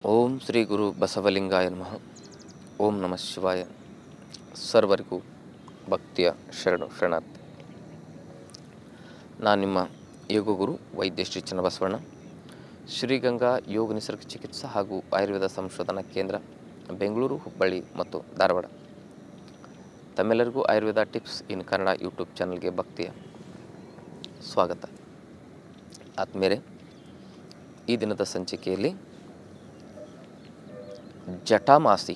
ಓಂ ಶ್ರೀ ಗುರು ಬಸವಲಿಂಗಾಯ ನಮಃ ಓಂ ನಮಃ ಶಿವಾಯ ಸರ್ವರಿಗೂ ಭಕ್ತಿಯ ಶರಣು ಶರಣಾರ್ಥಿ ನಾನು ನಿಮ್ಮ ಯೋಗ ಗುರು ವೈದ್ಯ ಶ್ರೀ ಚನ್ನಬಸವಣ್ಣ ಶ್ರೀಗಂಗಾ ಯೋಗ ನಿಸರ್ಗ ಚಿಕಿತ್ಸಾ ಹಾಗೂ ಆಯುರ್ವೇದ ಸಂಶೋಧನಾ ಕೇಂದ್ರ ಬೆಂಗಳೂರು ಹುಬ್ಬಳ್ಳಿ ಮತ್ತು ಧಾರವಾಡ ತಮ್ಮೆಲ್ಲರಿಗೂ Ayurveda tips in Kannada YouTube ಚಾನಲ್ಗೆ ಭಕ್ತಿಯ ಸ್ವಾಗತ ಆದಮೇಲೆ ಈ ದಿನದ ಸಂಚಿಕೆಯಲ್ಲಿ ಜಟಾಮಾಸಿ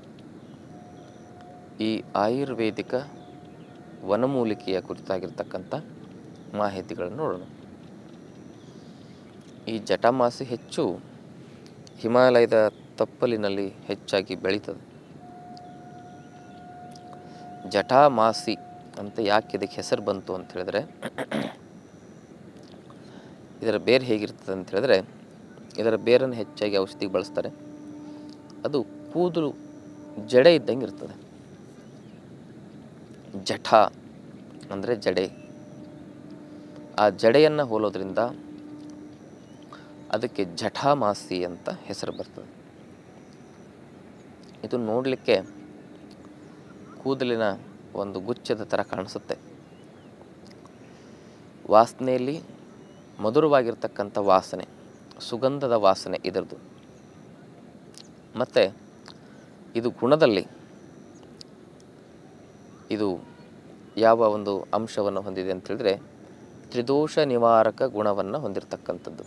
ಈ ಆಯುರ್ವೇದಿಕ ವನಮೂಲಿಕೆಯ ಕುರಿತಾಗಿರ್ತಕ್ಕಂಥ ಮಾಹಿತಿಗಳನ್ನು ನೋಡೋಣ ಈ ಜಟಾಮಾಸಿ ಹೆಚ್ಚು ಹಿಮಾಲಯದ ತಪ್ಪಲಿನಲ್ಲಿ ಹೆಚ್ಚಾಗಿ ಬೆಳೀತದೆ ಜಟಾಮಾಸಿ ಅಂತ ಯಾಕೆ ಇದಕ್ಕೆ ಹೆಸರು ಬಂತು ಅಂತ ಹೇಳಿದ್ರೆ ಇದರ ಬೇರು ಹೇಗಿರ್ತದೆ ಅಂತ ಹೇಳಿದ್ರೆ ಇದರ ಬೇರನ್ನು ಹೆಚ್ಚಾಗಿ ಔಷಧಿಗೆ ಬಳಸ್ತಾರೆ ಅದು ಕೂದಲು ಜಡೆ ಇದ್ದಂಗೆ ಇರ್ತದೆ ಜಠ ಅಂದರೆ ಜಡೆ ಆ ಜಡೆಯನ್ನು ಹೋಲೋದ್ರಿಂದ ಅದಕ್ಕೆ ಜಠಾಮಾಸಿ ಅಂತ ಹೆಸರು ಬರ್ತದೆ ಇದು ನೋಡಲಿಕ್ಕೆ ಕೂದಲಿನ ಒಂದು ಗುಚ್ಛದ ಥರ ಕಾಣಿಸುತ್ತೆ ವಾಸನೆಯಲ್ಲಿ ಮಧುರವಾಗಿರ್ತಕ್ಕಂಥ ವಾಸನೆ ಸುಗಂಧದ ವಾಸನೆ ಇದರದು ಮತ್ತು ಇದು ಗುಣದಲ್ಲಿ ಇದು ಯಾವ ಒಂದು ಅಂಶವನ್ನು ಹೊಂದಿದೆ ಅಂತ ಹೇಳಿದ್ರೆ ತ್ರಿದೋಷ ನಿವಾರಕ ಗುಣವನ್ನು ಹೊಂದಿರತಕ್ಕಂಥದ್ದು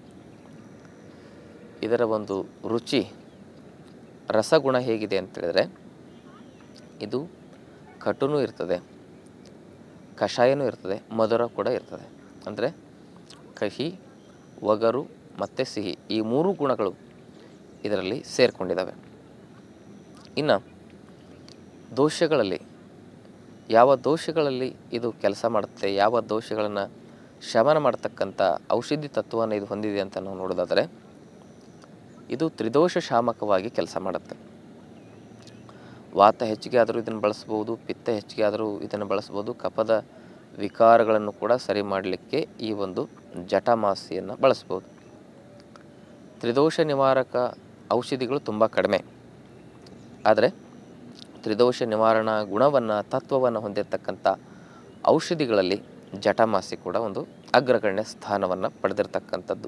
ಇದರ ಒಂದು ರುಚಿ ರಸಗುಣ ಹೇಗಿದೆ ಅಂತ ಹೇಳಿದ್ರೆ ಇದು ಕಟುನೂ ಇರ್ತದೆ ಕಷಾಯನೂ ಇರ್ತದೆ ಮಧುರ ಕೂಡ ಇರ್ತದೆ ಅಂದರೆ ಕಹಿ ಒಗರು ಮತ್ತು ಸಿಹಿ ಈ ಮೂರು ಗುಣಗಳು ಇದರಲ್ಲಿ ಸೇರಿಕೊಂಡಿದ್ದಾವೆ ಇನ್ನು ದೋಷಗಳಲ್ಲಿ ಯಾವ ದೋಷಗಳಲ್ಲಿ ಇದು ಕೆಲಸ ಮಾಡುತ್ತೆ ಯಾವ ದೋಷಗಳನ್ನು ಶಮನ ಮಾಡತಕ್ಕಂಥ ಔಷಧಿ ತತ್ವವನ್ನು ಇದು ಹೊಂದಿದೆ ಅಂತ ನಾವು ನೋಡೋದಾದರೆ ಇದು ತ್ರಿದೋಷ ಶಾಮಕವಾಗಿ ಕೆಲಸ ಮಾಡುತ್ತೆ ವಾತ ಹೆಚ್ಚಿಗೆ ಆದರೂ ಇದನ್ನು ಬಳಸ್ಬೋದು ಪಿತ್ತ ಹೆಚ್ಚಿಗೆ ಆದರೂ ಇದನ್ನು ಬಳಸ್ಬೋದು ಕಫದ ವಿಕಾರಗಳನ್ನು ಕೂಡ ಸರಿ ಮಾಡಲಿಕ್ಕೆ ಈ ಒಂದು ಜಟಮಾಸಿಯನ್ನು ಬಳಸ್ಬೋದು ತ್ರಿದೋಷ ನಿವಾರಕ ಔಷಧಿಗಳು ತುಂಬ ಕಡಿಮೆ ಆದರೆ ತ್ರಿದೋಷ ನಿವಾರಣಾ ಗುಣವನ್ನು ತತ್ವವನ್ನು ಹೊಂದಿರತಕ್ಕಂಥ ಔಷಧಿಗಳಲ್ಲಿ ಜಟಮಾಸಿ ಕೂಡ ಒಂದು ಅಗ್ರಗಣ್ಯ ಸ್ಥಾನವನ್ನು ಪಡೆದಿರತಕ್ಕಂಥದ್ದು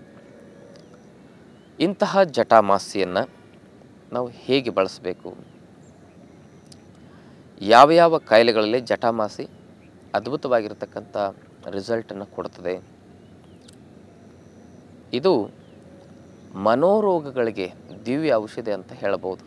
ಇಂತಹ ಜಟಾಮಾಸಿಯನ್ನು ನಾವು ಹೇಗೆ ಬಳಸಬೇಕು ಯಾವ ಯಾವ ಕಾಯಿಲೆಗಳಲ್ಲಿ ಜಟಾಮಾಸಿ ಅದ್ಭುತವಾಗಿರ್ತಕ್ಕಂಥ ರಿಸಲ್ಟನ್ನು ಕೊಡ್ತದೆ ಇದು ಮನೋರೋಗಗಳಿಗೆ ದಿವ್ಯ ಔಷಧಿ ಅಂತ ಹೇಳಬಹುದು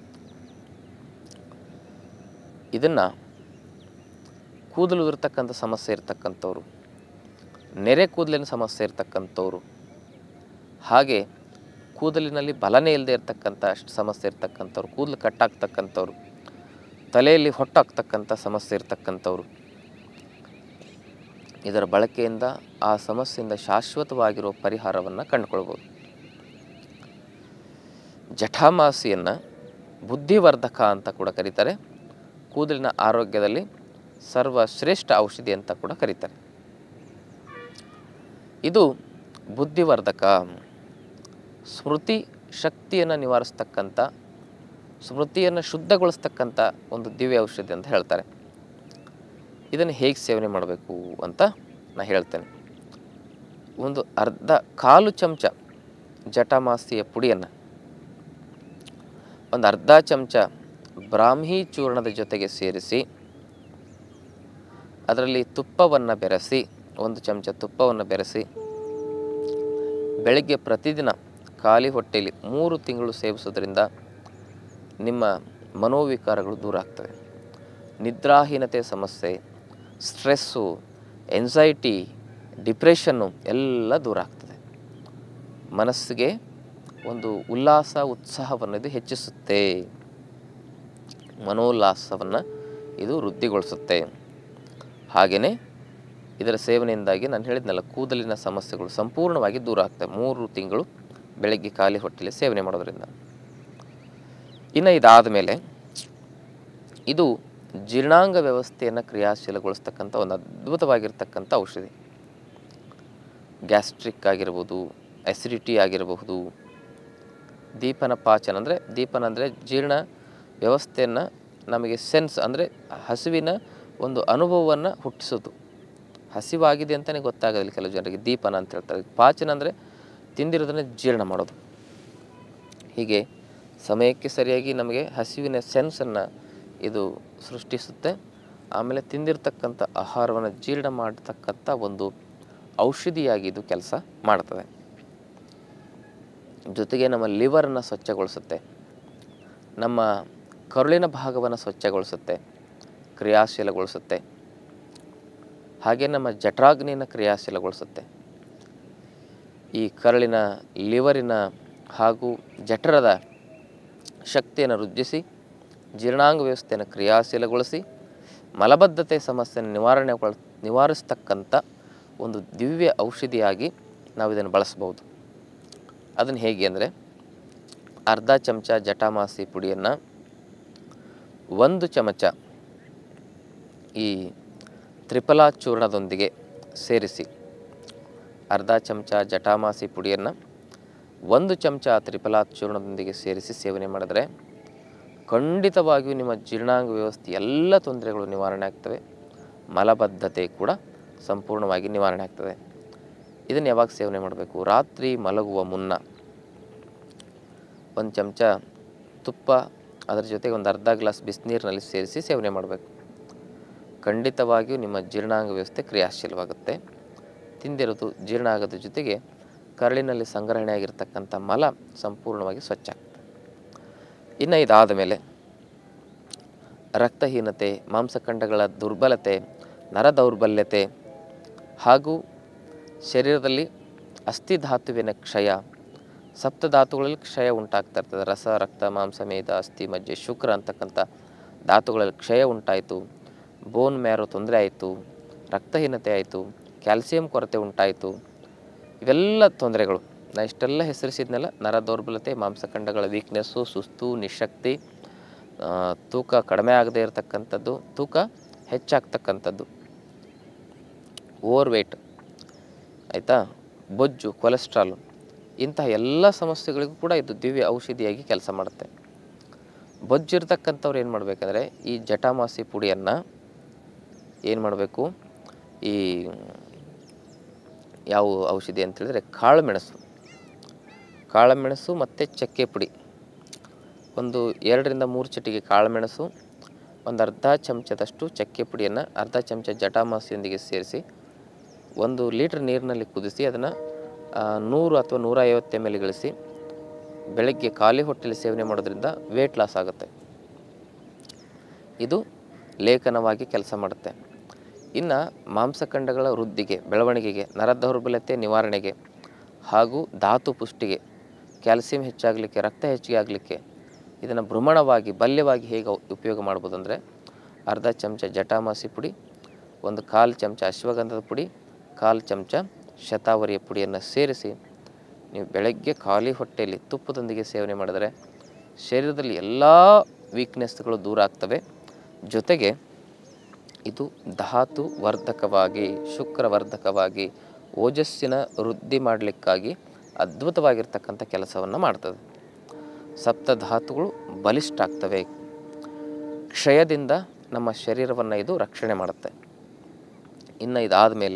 ಇದನ್ನು ಕೂದಲು ಇರತಕ್ಕಂಥ ಸಮಸ್ಯೆ ಇರತಕ್ಕಂಥವ್ರು ನೆರೆ ಕೂದಲಿನ ಸಮಸ್ಯೆ ಇರತಕ್ಕಂಥವ್ರು ಹಾಗೆ ಕೂದಲಿನಲ್ಲಿ ಬಲನೇ ಇಲ್ಲದೆ ಇರತಕ್ಕಂಥ ಅಷ್ಟು ಸಮಸ್ಯೆ ಇರ್ತಕ್ಕಂಥವ್ರು ಕೂದಲು ಕಟ್ಟಾಗ್ತಕ್ಕಂಥವ್ರು ತಲೆಯಲ್ಲಿ ಹೊಟ್ಟಾಗ್ತಕ್ಕಂಥ ಸಮಸ್ಯೆ ಇರ್ತಕ್ಕಂಥವ್ರು ಇದರ ಬಳಕೆಯಿಂದ ಆ ಸಮಸ್ಯೆಯಿಂದ ಶಾಶ್ವತವಾಗಿರುವ ಪರಿಹಾರವನ್ನು ಕಂಡುಕೊಳ್ಬೋದು ಜಠಾಮಾಸಿಯನ್ನು ಬುದ್ಧಿವರ್ಧಕ ಅಂತ ಕೂಡ ಕರೀತಾರೆ ಕೂದಲಿನ ಆರೋಗ್ಯದಲ್ಲಿ ಸರ್ವಶ್ರೇಷ್ಠ ಔಷಧಿ ಅಂತ ಕೂಡ ಕರೀತಾರೆ ಇದು ಬುದ್ಧಿವರ್ಧಕ ಸ್ಮೃತಿ ಶಕ್ತಿಯನ್ನು ನಿವಾರಿಸ್ತಕ್ಕಂಥ ಸ್ಮೃತಿಯನ್ನು ಶುದ್ಧಗೊಳಿಸ್ತಕ್ಕಂಥ ಒಂದು ದಿವ್ಯ ಔಷಧಿ ಅಂತ ಹೇಳ್ತಾರೆ ಇದನ್ನು ಹೇಗೆ ಸೇವನೆ ಮಾಡಬೇಕು ಅಂತ ನಾನು ಹೇಳ್ತೇನೆ ಒಂದು ಅರ್ಧ ಕಾಲು ಚಮಚ ಜಟಾಮಾಸಿಯ ಪುಡಿಯನ್ನು ಒಂದು ಅರ್ಧ ಚಮಚ ಬ್ರಾಹ್ಮಿ ಚೂರ್ಣದ ಜೊತೆಗೆ ಸೇರಿಸಿ ಅದರಲ್ಲಿ ತುಪ್ಪವನ್ನು ಬೆರೆಸಿ ಒಂದು ಚಮಚ ತುಪ್ಪವನ್ನು ಬೆರೆಸಿ ಬೆಳಗ್ಗೆ ಪ್ರತಿದಿನ ಖಾಲಿ ಹೊಟ್ಟೆಯಲ್ಲಿ ಮೂರು ತಿಂಗಳು ಸೇವಿಸೋದ್ರಿಂದ ನಿಮ್ಮ ಮನೋವಿಕಾರಗಳು ದೂರ ಆಗ್ತವೆ ನಿದ್ರಾಹೀನತೆ ಸಮಸ್ಯೆ ಸ್ಟ್ರೆಸ್ಸು ಎನ್ಸೈಟಿ ಡಿಪ್ರೆಷನ್ನು ಎಲ್ಲ ದೂರ ಆಗ್ತದೆ ಮನಸ್ಸಿಗೆ ಒಂದು ಉಲ್ಲಾಸ ಉತ್ಸಾಹವನ್ನು ಇದು ಹೆಚ್ಚಿಸುತ್ತೆ ಮನೋಲ್ಲಾಸವನ್ನು ಇದು ವೃದ್ಧಿಗೊಳಿಸುತ್ತೆ ಹಾಗೆಯೇ ಇದರ ಸೇವನೆಯಿಂದಾಗಿ ನಾನು ಹೇಳಿದ್ನಲ್ಲ ಕೂದಲಿನ ಸಮಸ್ಯೆಗಳು ಸಂಪೂರ್ಣವಾಗಿ ದೂರ ಆಗ್ತವೆ ಮೂರು ತಿಂಗಳು ಬೆಳಗ್ಗೆ ಖಾಲಿ ಹೊಟ್ಟೆಯಲ್ಲಿ ಸೇವನೆ ಮಾಡೋದರಿಂದ ಇನ್ನು ಇದಾದ ಮೇಲೆ ಇದು ಜೀರ್ಣಾಂಗ ವ್ಯವಸ್ಥೆಯನ್ನು ಕ್ರಿಯಾಶೀಲಗೊಳಿಸ್ತಕ್ಕಂಥ ಒಂದು ಅದ್ಭುತವಾಗಿರ್ತಕ್ಕಂಥ ಔಷಧಿ ಗ್ಯಾಸ್ಟ್ರಿಕ್ ಆಗಿರ್ಬೋದು ಅಸಿಡಿಟಿ ಆಗಿರಬಹುದು ದೀಪನ ಪಾಚನ ಅಂದರೆ ದೀಪನ ಅಂದರೆ ಜೀರ್ಣ ವ್ಯವಸ್ಥೆಯನ್ನು ನಮಗೆ ಸೆನ್ಸ್ ಅಂದರೆ ಹಸಿವಿನ ಒಂದು ಅನುಭವವನ್ನು ಹುಟ್ಟಿಸೋದು ಹಸಿವಾಗಿದೆ ಅಂತಲೇ ಗೊತ್ತಾಗೋದಿಲ್ಲ ಕೆಲವು ಜನರಿಗೆ ದೀಪನ ಅಂತ ಹೇಳ್ತಾರೆ ಪಾಚನ ಅಂದರೆ ತಿಂದಿರೋದನ್ನೇ ಜೀರ್ಣ ಮಾಡೋದು ಹೀಗೆ ಸಮಯಕ್ಕೆ ಸರಿಯಾಗಿ ನಮಗೆ ಹಸಿವಿನ ಸೆನ್ಸನ್ನು ಇದು ಸೃಷ್ಟಿಸುತ್ತೆ ಆಮೇಲೆ ತಿಂದಿರ್ತಕ್ಕಂಥ ಆಹಾರವನ್ನು ಜೀರ್ಣ ಮಾಡತಕ್ಕಂಥ ಒಂದು ಔಷಧಿಯಾಗಿ ಇದು ಕೆಲಸ ಮಾಡ್ತದೆ ಜೊತೆಗೆ ನಮ್ಮ ಲಿವರನ್ನು ಸ್ವಚ್ಛಗೊಳಿಸುತ್ತೆ ನಮ್ಮ ಕರುಳಿನ ಭಾಗವನ್ನು ಸ್ವಚ್ಛಗೊಳಿಸುತ್ತೆ ಕ್ರಿಯಾಶೀಲಗೊಳಿಸುತ್ತೆ ಹಾಗೆ ನಮ್ಮ ಜಠರಾಗ್ನಿಯನ್ನು ಕ್ರಿಯಾಶೀಲಗೊಳಿಸುತ್ತೆ ಈ ಕರಳಿನ ಲಿವರಿನ ಹಾಗೂ ಜಠರದ ಶಕ್ತಿಯನ್ನು ವೃದ್ಧಿಸಿ ಜೀರ್ಣಾಂಗ ವ್ಯವಸ್ಥೆಯನ್ನು ಕ್ರಿಯಾಶೀಲಗೊಳಿಸಿ ಮಲಬದ್ಧತೆ ಸಮಸ್ಯೆಯನ್ನು ನಿವಾರಣೆಗೊಳ ನಿವಾರಿಸ್ತಕ್ಕಂಥ ಒಂದು ದಿವ್ಯ ಔಷಧಿಯಾಗಿ ನಾವು ಇದನ್ನು ಬಳಸ್ಬೋದು ಅದನ್ನು ಹೇಗೆ ಅಂದರೆ ಅರ್ಧ ಚಮಚ ಜಟಾಮಾಸಿ ಪುಡಿಯನ್ನು ಒಂದು ಚಮಚ ಈ ತ್ರಿಫಲಾ ಚೂರ್ಣದೊಂದಿಗೆ ಸೇರಿಸಿ ಅರ್ಧ ಚಮಚ ಜಟಾಮಾಸಿ ಪುಡಿಯನ್ನು ಒಂದು ಚಮಚ ತ್ರಿಫಲಾ ಚೂರ್ಣದೊಂದಿಗೆ ಸೇರಿಸಿ ಸೇವನೆ ಮಾಡಿದ್ರೆ ಖಂಡಿತವಾಗಿಯೂ ನಿಮ್ಮ ಜೀರ್ಣಾಂಗ ವ್ಯವಸ್ಥೆ ಎಲ್ಲ ತೊಂದರೆಗಳು ನಿವಾರಣೆ ಆಗ್ತವೆ ಮಲಬದ್ಧತೆ ಕೂಡ ಸಂಪೂರ್ಣವಾಗಿ ನಿವಾರಣೆ ಆಗ್ತದೆ ಇದನ್ನು ಯಾವಾಗ ಸೇವನೆ ಮಾಡಬೇಕು ರಾತ್ರಿ ಮಲಗುವ ಮುನ್ನ ಒಂದು ಚಮಚ ತುಪ್ಪ ಅದರ ಜೊತೆಗೆ ಒಂದು ಅರ್ಧ ಗ್ಲಾಸ್ ಬಿಸಿನೀರಿನಲ್ಲಿ ಸೇರಿಸಿ ಸೇವನೆ ಮಾಡಬೇಕು ಖಂಡಿತವಾಗಿಯೂ ನಿಮ್ಮ ಜೀರ್ಣಾಂಗ ವ್ಯವಸ್ಥೆ ಕ್ರಿಯಾಶೀಲವಾಗುತ್ತೆ ತಿಂದಿರೋದು ಜೀರ್ಣ ಆಗೋದ್ರ ಜೊತೆಗೆ ಕರಳಿನಲ್ಲಿ ಸಂಗ್ರಹಣೆ ಆಗಿರ್ತಕ್ಕಂಥ ಮಲ ಸಂಪೂರ್ಣವಾಗಿ ಸ್ವಚ್ಛ ಆಗ್ತದೆ ಇನ್ನು ಇದಾದ ಮೇಲೆ ರಕ್ತಹೀನತೆ ಮಾಂಸಖಂಡಗಳ ದುರ್ಬಲತೆ ನರ ದೌರ್ಬಲ್ಯತೆ ಹಾಗೂ ಶರೀರದಲ್ಲಿ ಅಸ್ಥಿಧಾತುವಿನ ಕ್ಷಯ ಸಪ್ತಧಾತುಗಳಲ್ಲಿ ಕ್ಷಯ ಉಂಟಾಗ್ತಾ ಇರ್ತದೆ ರಸ ರಕ್ತ ಮಾಂಸ ಮೇದ ಅಸ್ಥಿ ಮಜ್ಜೆ ಶುಕ್ರ ಅಂತಕ್ಕಂಥ ಧಾತುಗಳಲ್ಲಿ ಕ್ಷಯ ಉಂಟಾಯಿತು ಬೋನ್ ಮ್ಯಾರೋ ತೊಂದರೆ ಆಯಿತು ರಕ್ತಹೀನತೆ ಆಯಿತು ಕ್ಯಾಲ್ಸಿಯಂ ಕೊರತೆ ಉಂಟಾಯಿತು ಇವೆಲ್ಲ ತೊಂದರೆಗಳು ನಾ ಇಷ್ಟೆಲ್ಲ ಹೆಸರಿಸಿದ್ನೆಲ್ಲ ನರ ದೌರ್ಬಲ್ಯತೆ ಮಾಂಸಖಂಡಗಳ ವೀಕ್ನೆಸ್ಸು ಸುಸ್ತು ನಿಶಕ್ತಿ ಆ, ತೂಕ ಕಡಿಮೆ ಆಗದೇ ಇರತಕ್ಕಂಥದ್ದು ತೂಕ ಹೆಚ್ಚಾಗ್ತಕ್ಕಂಥದ್ದು ಓವರ್ ವೇಟ್ ಆಯಿತಾ ಬೊಜ್ಜು ಕೊಲೆಸ್ಟ್ರಾಲು ಇಂತಹ ಎಲ್ಲ ಸಮಸ್ಯೆಗಳಿಗೂ ಕೂಡ ಇದು ದಿವ್ಯ ಔಷಧಿಯಾಗಿ ಕೆಲಸ ಮಾಡುತ್ತೆ ಬೊಜ್ಜು ಇರ್ತಕ್ಕಂಥವ್ರು ಏನು ಮಾಡಬೇಕಂದ್ರೆ ಈ ಜಟಾಮಾಸಿ ಪುಡಿಯನ್ನು ಏನು ಮಾಡಬೇಕು ಈ ಯಾವ ಔಷಧಿ ಅಂತ ಹೇಳಿದ್ರೆ ಕಾಳು ಮೆಣಸು ಕಾಳು ಮೆಣಸು ಮತ್ತು ಚಕ್ಕೆ ಪುಡಿ ಒಂದು ಎರಡರಿಂದ ಮೂರು ಚಿಟಿಕೆ ಕಾಳುಮೆಣಸು ಒಂದು ಅರ್ಧ ಚಮಚದಷ್ಟು ಚಕ್ಕೆ ಪುಡಿಯನ್ನು ಅರ್ಧ ಚಮಚ ಜಟಾಮಾಸಿಯೊಂದಿಗೆ ಸೇರಿಸಿ ಒಂದು ಲೀಟ್ರ್ ನೀರಿನಲ್ಲಿ ಕುದಿಸಿ ಅದನ್ನು ನೂರು ಅಥವಾ ನೂರ ಐವತ್ತು ಎಮ್ ಎಲ್ಗಳಿಸಿ ಬೆಳಗ್ಗೆ ಖಾಲಿ ಹೊಟ್ಟೆಲಿ ಸೇವನೆ ಮಾಡೋದ್ರಿಂದ ವೇಟ್ ಲಾಸ್ ಆಗುತ್ತೆ ಇದು ಲೇಖನವಾಗಿ ಕೆಲಸ ಮಾಡುತ್ತೆ ಇನ್ನು ಮಾಂಸಖಂಡಗಳ ವೃದ್ಧಿಗೆ ಬೆಳವಣಿಗೆಗೆ ನರ ದೌರ್ಬಲ್ಯತೆ ನಿವಾರಣೆಗೆ ಹಾಗೂ ಧಾತು ಪುಷ್ಟಿಗೆ ಕ್ಯಾಲ್ಸಿಯಂ ಹೆಚ್ಚಾಗಲಿಕ್ಕೆ ರಕ್ತ ಹೆಚ್ಚಿಗೆ ಆಗಲಿಕ್ಕೆ ಇದನ್ನು ಭ್ರಮಣವಾಗಿ ಬಲ್ಯವಾಗಿ ಹೇಗೆ ಉಪಯೋಗ ಮಾಡ್ಬೋದು ಅಂದರೆ ಅರ್ಧ ಚಮಚ ಜಟಾಮಾಸಿ ಪುಡಿ ಒಂದು ಕಾಲು ಚಮಚ ಅಶ್ವಗಂಧದ ಪುಡಿ ಕಾಲು ಚಮಚ ಶತಾವರಿಯ ಪುಡಿಯನ್ನು ಸೇರಿಸಿ ನೀವು ಬೆಳಗ್ಗೆ ಖಾಲಿ ಹೊಟ್ಟೆಯಲ್ಲಿ ತುಪ್ಪದೊಂದಿಗೆ ಸೇವನೆ ಮಾಡಿದರೆ ಶರೀರದಲ್ಲಿ ಎಲ್ಲ ವೀಕ್ನೆಸ್ಗಳು ದೂರ ಆಗ್ತವೆ ಜೊತೆಗೆ ಇದು ಧಾತು ವರ್ಧಕವಾಗಿ ಶುಕ್ರವರ್ಧಕವಾಗಿ ಓಜಸ್ಸಿನ ವೃದ್ಧಿ ಮಾಡಲಿಕ್ಕಾಗಿ ಅದ್ಭುತವಾಗಿರ್ತಕ್ಕಂಥ ಕೆಲಸವನ್ನು ಮಾಡ್ತದೆ ಸಪ್ತ ಧಾತುಗಳು ಬಲಿಷ್ಠ ಆಗ್ತವೆ ಕ್ಷಯದಿಂದ ನಮ್ಮ ಶರೀರವನ್ನು ಇದು ರಕ್ಷಣೆ ಮಾಡುತ್ತೆ ಇನ್ನು ಇದಾದ ಮೇಲೆ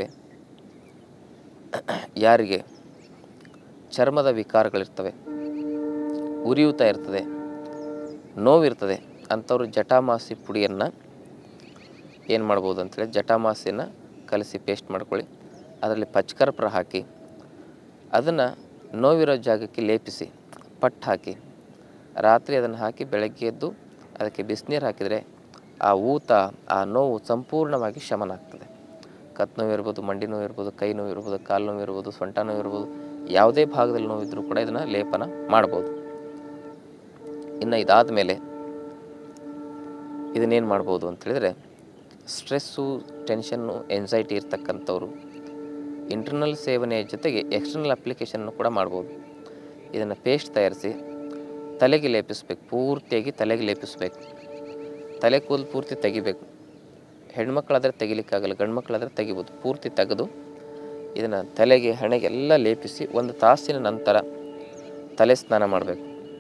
ಯಾರಿಗೆ ಚರ್ಮದ ವಿಕಾರಗಳಿರ್ತವೆ ಉರಿಯೂತ ಇರ್ತದೆ ನೋವಿರ್ತದೆ ಅಂಥವ್ರು ಜಟಾಮಾಸಿ ಪುಡಿಯನ್ನು ಏನು ಮಾಡ್ಬೋದು ಅಂತೇಳಿ ಜಟಾಮಾಸಿನ ಕಲಸಿ ಪೇಸ್ಟ್ ಮಾಡ್ಕೊಳ್ಳಿ ಅದರಲ್ಲಿ ಪಚ್ಕರ್ಪುರ ಹಾಕಿ ಅದನ್ನು ನೋವಿರೋ ಜಾಗಕ್ಕೆ ಲೇಪಿಸಿ ಪಟ್ಟು ಹಾಕಿ ರಾತ್ರಿ ಅದನ್ನು ಹಾಕಿ ಬೆಳಗ್ಗೆ ಎದ್ದು ಅದಕ್ಕೆ ಬಿಸಿನೀರು ಹಾಕಿದರೆ ಆ ಊತ ಆ ನೋವು ಸಂಪೂರ್ಣವಾಗಿ ಶಮನ ಆಗ್ತದೆ ಕತ್ತು ನೋವು ಇರ್ಬೋದು ಮಂಡಿ ನೋವು ಇರ್ಬೋದು ಕೈ ನೋವು ಇರ್ಬೋದು ಕಾಲು ನೋವು ಇರ್ಬೋದು ಸೊಂಟ ನೋವು ಇರ್ಬೋದು ಯಾವುದೇ ಭಾಗದಲ್ಲಿ ನೋವಿದ್ರೂ ಕೂಡ ಇದನ್ನು ಲೇಪನ ಮಾಡ್ಬೋದು ಇನ್ನು ಇದಾದ ಮೇಲೆ ಇದನ್ನೇನು ಮಾಡ್ಬೋದು ಅಂತ ಹೇಳಿದ್ರೆ ಸ್ಟ್ರೆಸ್ಸು ಟೆನ್ಷನ್ನು ಎನ್ಸೈಟಿ ಇರ್ತಕ್ಕಂಥವ್ರು ಇಂಟರ್ನಲ್ ಸೇವನೆಯ ಜೊತೆಗೆ ಎಕ್ಸ್ಟರ್ನಲ್ ಅಪ್ಲಿಕೇಶನ್ನು ಕೂಡ ಮಾಡ್ಬೋದು ಇದನ್ನು ಪೇಸ್ಟ್ ತಯಾರಿಸಿ ತಲೆಗೆ ಲೇಪಿಸ್ಬೇಕು ಪೂರ್ತಿಯಾಗಿ ತಲೆಗೆ ಲೇಪಿಸ್ಬೇಕು ತಲೆ ಕೂದಲು ಪೂರ್ತಿ ತೆಗಿಬೇಕು ಹೆಣ್ಮಕ್ಳಾದರೆ ತೆಗಿಲಿಕ್ಕಾಗಲ್ಲ ಗಂಡು ಮಕ್ಕಳಾದರೆ ತೆಗಿಬೋದು ಪೂರ್ತಿ ತೆಗೆದು ಇದನ್ನು ತಲೆಗೆ ಹಣೆಗೆ ಎಲ್ಲ ಲೇಪಿಸಿ ಒಂದು ತಾಸಿನ ನಂತರ ತಲೆ ಸ್ನಾನ ಮಾಡಬೇಕು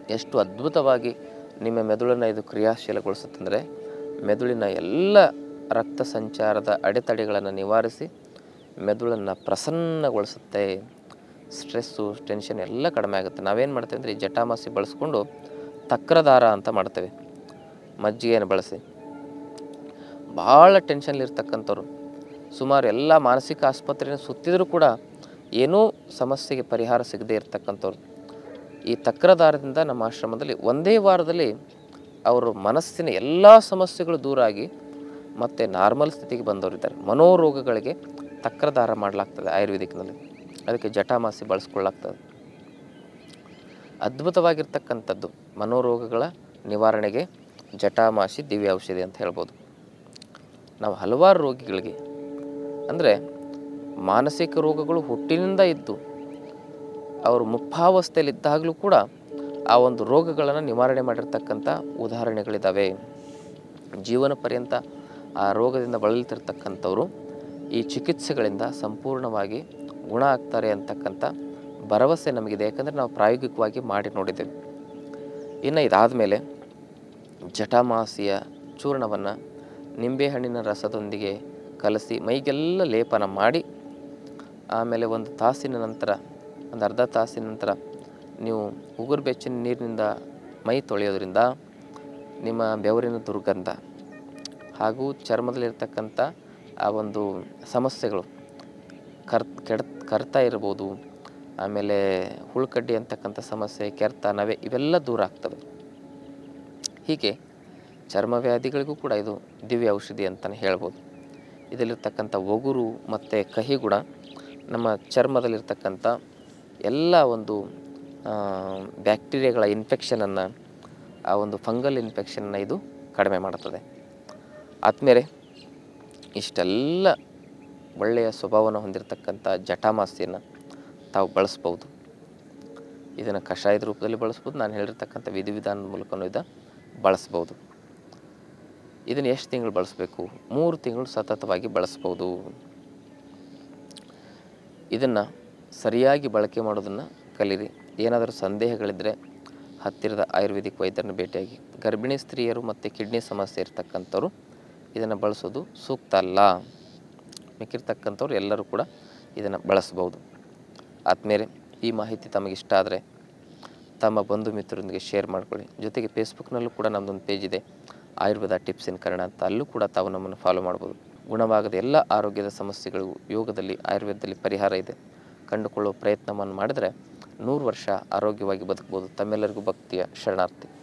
ಎಷ್ಟು ಅದ್ಭುತವಾಗಿ ನಿಮ್ಮ ಮೆದುಳನ್ನು ಇದು ಕ್ರಿಯಾಶೀಲಗೊಳಿಸುತ್ತಂದರೆ ಮೆದುಳಿನ ಎಲ್ಲ ರಕ್ತ ಸಂಚಾರದ ಅಡೆತಡೆಗಳನ್ನು ನಿವಾರಿಸಿ ಮೆದುಳನ್ನು ಪ್ರಸನ್ನಗೊಳಿಸುತ್ತೆ ಸ್ಟ್ರೆಸ್ಸು ಟೆನ್ಷನ್ ಎಲ್ಲ ಕಡಿಮೆ ಆಗುತ್ತೆ ನಾವೇನು ಮಾಡ್ತೇವೆ ಅಂದರೆ ಈ ಜಟಾಮಾಸಿ ಬಳಸ್ಕೊಂಡು ತಕ್ರದಾರ ಅಂತ ಮಾಡ್ತೇವೆ ಮಜ್ಜಿಗೆಯನ್ನು ಬಳಸಿ ಭಾಳ ಟೆನ್ಷನ್ಲಿರ್ತಕ್ಕಂಥವ್ರು ಸುಮಾರು ಎಲ್ಲ ಮಾನಸಿಕ ಆಸ್ಪತ್ರೆಯನ್ನು ಸುತ್ತಿದರೂ ಕೂಡ ಏನೂ ಸಮಸ್ಯೆಗೆ ಪರಿಹಾರ ಸಿಗದೇ ಇರತಕ್ಕಂಥವ್ರು ಈ ತಕ್ರದಾರದಿಂದ ನಮ್ಮ ಆಶ್ರಮದಲ್ಲಿ ಒಂದೇ ವಾರದಲ್ಲಿ ಅವರು ಮನಸ್ಸಿನ ಎಲ್ಲ ಸಮಸ್ಯೆಗಳು ದೂರ ಆಗಿ ಮತ್ತು ನಾರ್ಮಲ್ ಸ್ಥಿತಿಗೆ ಬಂದವರಿದ್ದಾರೆ ಮನೋರೋಗಗಳಿಗೆ ತಕ್ರದಾರ ಮಾಡಲಾಗ್ತದೆ ಆಯುರ್ವೇದಿಕ್ನಲ್ಲಿ ಅದಕ್ಕೆ ಜಟಾಮಾಸಿ ಬಳಸ್ಕೊಳ್ಳಾಗ್ತದೆ ಅದ್ಭುತವಾಗಿರ್ತಕ್ಕಂಥದ್ದು ಮನೋರೋಗಗಳ ನಿವಾರಣೆಗೆ ಜಟಾಮಾಸಿ ದಿವ್ಯ ಔಷಧಿ ಅಂತ ಹೇಳ್ಬೋದು ನಾವು ಹಲವಾರು ರೋಗಿಗಳಿಗೆ ಅಂದರೆ ಮಾನಸಿಕ ರೋಗಗಳು ಹುಟ್ಟಿನಿಂದ ಇದ್ದು ಅವರು ಮುಪ್ಪಾವಸ್ಥೆಯಲ್ಲಿದ್ದಾಗಲೂ ಕೂಡ ಆ ಒಂದು ರೋಗಗಳನ್ನು ನಿವಾರಣೆ ಮಾಡಿರ್ತಕ್ಕಂಥ ಉದಾಹರಣೆಗಳಿದ್ದಾವೆ ಜೀವನ ಪರ್ಯಂತ ಆ ರೋಗದಿಂದ ಬಳಲ್ತಿರ್ತಕ್ಕಂಥವ್ರು ಈ ಚಿಕಿತ್ಸೆಗಳಿಂದ ಸಂಪೂರ್ಣವಾಗಿ ಗುಣ ಆಗ್ತಾರೆ ಅಂತಕ್ಕಂಥ ಭರವಸೆ ನಮಗಿದೆ ಯಾಕಂದರೆ ನಾವು ಪ್ರಾಯೋಗಿಕವಾಗಿ ಮಾಡಿ ನೋಡಿದ್ದೇವೆ ಇನ್ನು ಇದಾದ ಮೇಲೆ ಜಟಾಮಾಸಿಯ ಚೂರ್ಣವನ್ನು ನಿಂಬೆಹಣ್ಣಿನ ರಸದೊಂದಿಗೆ ಕಲಸಿ ಮೈಗೆಲ್ಲ ಲೇಪನ ಮಾಡಿ ಆಮೇಲೆ ಒಂದು ತಾಸಿನ ನಂತರ ಒಂದು ಅರ್ಧ ತಾಸಿನ ನಂತರ ನೀವು ಉಗುರು ಬೆಚ್ಚಿನ ನೀರಿನಿಂದ ಮೈ ತೊಳೆಯೋದ್ರಿಂದ ನಿಮ್ಮ ಬೆವರಿನ ದುರ್ಗಂಧ ಹಾಗೂ ಚರ್ಮದಲ್ಲಿರ್ತಕ್ಕಂಥ ಆ ಒಂದು ಸಮಸ್ಯೆಗಳು ಕರ್ ಕೆಡ ಕರ್ತ ಇರ್ಬೋದು ಆಮೇಲೆ ಹುಳುಕಡ್ಡಿ ಅಂತಕ್ಕಂಥ ಸಮಸ್ಯೆ ಕೆರೆತ ನವೆ ಇವೆಲ್ಲ ದೂರ ಆಗ್ತವೆ ಹೀಗೆ ಚರ್ಮವ್ಯಾಧಿಗಳಿಗೂ ಕೂಡ ಇದು ದಿವ್ಯ ಔಷಧಿ ಅಂತಲೇ ಹೇಳ್ಬೋದು ಇದರಲ್ಲಿರ್ತಕ್ಕಂಥ ಒಗುರು ಮತ್ತು ಕಹಿ ಗುಣ ನಮ್ಮ ಚರ್ಮದಲ್ಲಿರ್ತಕ್ಕಂಥ ಎಲ್ಲ ಒಂದು ಬ್ಯಾಕ್ಟೀರಿಯಾಗಳ ಇನ್ಫೆಕ್ಷನನ್ನು ಆ ಒಂದು ಫಂಗಲ್ ಇನ್ಫೆಕ್ಷನ್ನ ಇದು ಕಡಿಮೆ ಮಾಡುತ್ತದೆ ಆದಮೇಲೆ ಇಷ್ಟೆಲ್ಲ ಒಳ್ಳೆಯ ಸ್ವಭಾವನ ಹೊಂದಿರತಕ್ಕಂಥ ಜಟಾಮಾಸಿಯನ್ನು ತಾವು ಬಳಸ್ಬೋದು ಇದನ್ನು ಕಷಾಯದ ರೂಪದಲ್ಲಿ ಬಳಸ್ಬೋದು ನಾನು ಹೇಳಿರ್ತಕ್ಕಂಥ ವಿಧಿವಿಧಾನದ ಮೂಲಕನೂ ಇದು ಬಳಸ್ಬೋದು ಇದನ್ನು ಎಷ್ಟು ತಿಂಗಳು ಬಳಸಬೇಕು ಮೂರು ತಿಂಗಳು ಸತತವಾಗಿ ಬಳಸ್ಬೋದು ಇದನ್ನು ಸರಿಯಾಗಿ ಬಳಕೆ ಮಾಡೋದನ್ನು ಕಲೀರಿ ಏನಾದರೂ ಸಂದೇಹಗಳಿದ್ದರೆ ಹತ್ತಿರದ ಆಯುರ್ವೇದಿಕ್ ವೈದ್ಯರನ್ನು ಭೇಟಿಯಾಗಿ ಗರ್ಭಿಣಿ ಸ್ತ್ರೀಯರು ಮತ್ತು ಕಿಡ್ನಿ ಸಮಸ್ಯೆ ಇರ್ತಕ್ಕಂಥವ್ರು ಇದನ್ನು ಬಳಸೋದು ಸೂಕ್ತ ಅಲ್ಲ ಮಿಕ್ಕಿರ್ತಕ್ಕಂಥವ್ರು ಎಲ್ಲರೂ ಕೂಡ ಇದನ್ನು ಬಳಸ್ಬೋದು ಆದಮೇಲೆ ಈ ಮಾಹಿತಿ ತಮಗೆ ಇಷ್ಟ ಆದರೆ ತಮ್ಮ ಬಂಧು ಮಿತ್ರರೊಂದಿಗೆ ಶೇರ್ ಮಾಡ್ಕೊಳ್ಳಿ ಜೊತೆಗೆ ಫೇಸ್ಬುಕ್ನಲ್ಲೂ ಕೂಡ ನಮ್ಮದೊಂದು ಪೇಜ್ ಇದೆ ಆಯುರ್ವೇದ ಟಿಪ್ಸ್ ಇನ್ ಕನ್ನಡ ಅಂತ ಅಲ್ಲೂ ಕೂಡ ತಾವು ನಮ್ಮನ್ನು ಫಾಲೋ ಮಾಡ್ಬೋದು ಗುಣವಾಗದ ಎಲ್ಲ ಆರೋಗ್ಯದ ಸಮಸ್ಯೆಗಳಿಗೂ ಯೋಗದಲ್ಲಿ ಆಯುರ್ವೇದದಲ್ಲಿ ಪರಿಹಾರ ಇದೆ ಕಂಡುಕೊಳ್ಳುವ ಪ್ರಯತ್ನವನ್ನು ಮಾಡಿದರೆ ನೂರು ವರ್ಷ ಆರೋಗ್ಯವಾಗಿ ಬದುಕ್ಬೋದು ತಮ್ಮೆಲ್ಲರಿಗೂ ಭಕ್ತಿಯ ಶರಣಾರ್ಥಿ